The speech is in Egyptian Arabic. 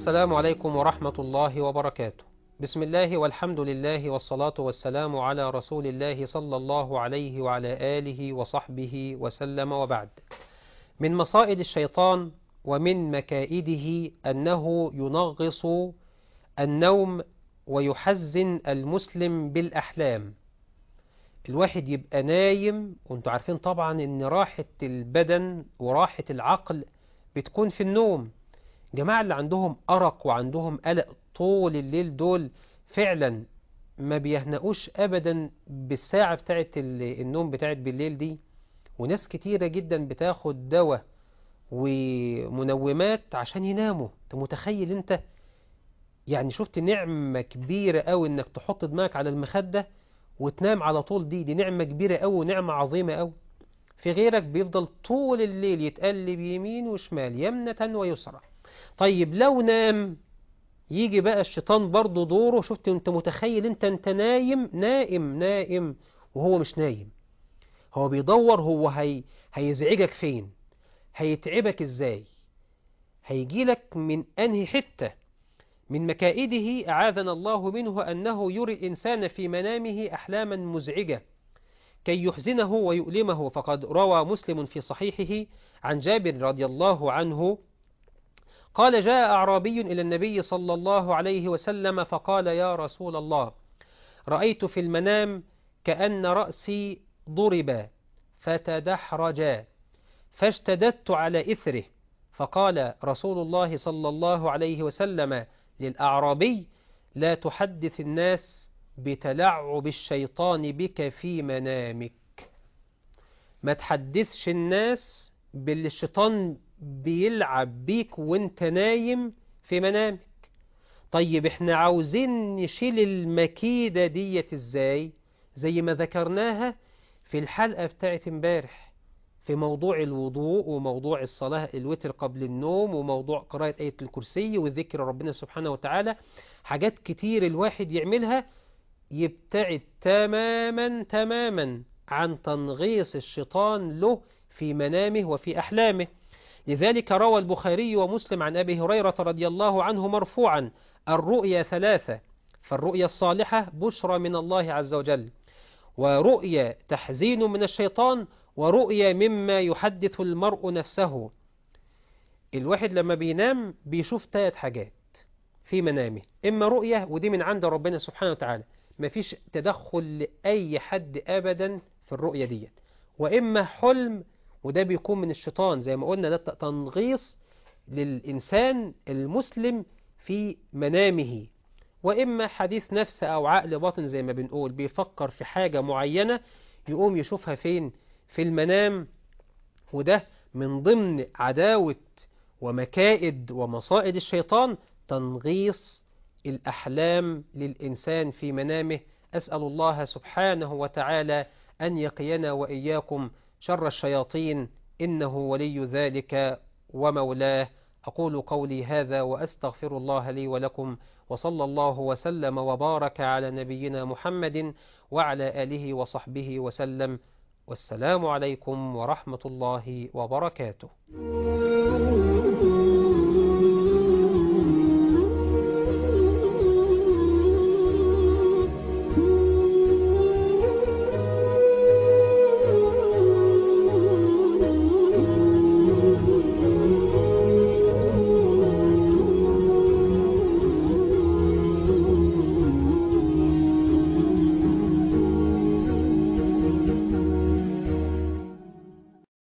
السلام عليكم ورحمة الله وبركاته بسم الله والحمد لله والصلاة والسلام على رسول الله صلى الله عليه وعلى آله وصحبه وسلم وبعد من مصائد الشيطان ومن مكائده أنه ينغص النوم ويحزن المسلم بالأحلام الواحد يبقى نايم وانتوا عارفين طبعا ان راحة البدن وراحة العقل بتكون في النوم جماعة اللي عندهم أرق وعندهم قلق طول الليل دول فعلا ما بيهنقوش أبدا بالساعة بتاعت النوم بتاعت بالليل دي وناس كتيرة جدا بتاخد دواء ومنومات عشان يناموا انت متخيل انت يعني شفت نعمة كبيرة قوي انك تحط دماغك على المخدة وتنام على طول دي دي نعمة كبيرة قوي ونعمة عظيمة قوي في غيرك بيفضل طول الليل يتقلب يمين وشمال يمنة ويسرى طيب لو نام يجي بقى الشيطان برضه دوره شفت انت متخيل انت انت نايم نائم نائم وهو مش نايم هو بيدور هو هي هيزعجك فين هيتعبك ازاي هيجيلك من انهي حتة من مكائده أعاذنا الله منه أنه يري الإنسان في منامه أحلاما مزعجة كي يحزنه ويؤلمه فقد روى مسلم في صحيحه عن جابر رضي الله عنه قال جاء أعرابي إلى النبي صلى الله عليه وسلم فقال يا رسول الله رأيت في المنام كأن رأسي ضرب فتدحرجا فاشتددت على إثره فقال رسول الله صلى الله عليه وسلم للأعرابي لا تحدث الناس بتلعب الشيطان بك في منامك ما تحدثش الناس باللي الشيطان بيلعب بيك وانت نايم في منامك طيب احنا عاوزين نشيل المكيدة ديت ازاي زي ما ذكرناها في الحلقة بتاعت امبارح في موضوع الوضوء وموضوع الصلاة الوتر قبل النوم وموضوع قراءة آية الكرسي وذكر ربنا سبحانه وتعالى حاجات كتير الواحد يعملها يبتعد تماما تماما عن تنغيص الشيطان له في منامه وفي أحلامه لذلك روى البخاري ومسلم عن أبي هريرة رضي الله عنه مرفوعا الرؤيا ثلاثة فالرؤيا الصالحة بشرى من الله عز وجل ورؤيا تحزين من الشيطان ورؤيا مما يحدث المرء نفسه الواحد لما بينام بيشوف ثلاث حاجات في منامه إما رؤية ودي من عند ربنا سبحانه وتعالى مفيش تدخل لأي حد أبدا في الرؤية ديت وإما حلم وده بيكون من الشيطان زي ما قلنا ده تنغيص للإنسان المسلم في منامه وإما حديث نفس أو عقل باطن زي ما بنقول بيفكر في حاجة معينة يقوم يشوفها فين في المنام وده من ضمن عداوة ومكائد ومصائد الشيطان تنغيص الأحلام للإنسان في منامه أسأل الله سبحانه وتعالى أن يقينا وإياكم شر الشياطين إنه ولي ذلك ومولاه أقول قولي هذا وأستغفر الله لي ولكم وصلى الله وسلم وبارك على نبينا محمد وعلى آله وصحبه وسلم والسلام عليكم ورحمة الله وبركاته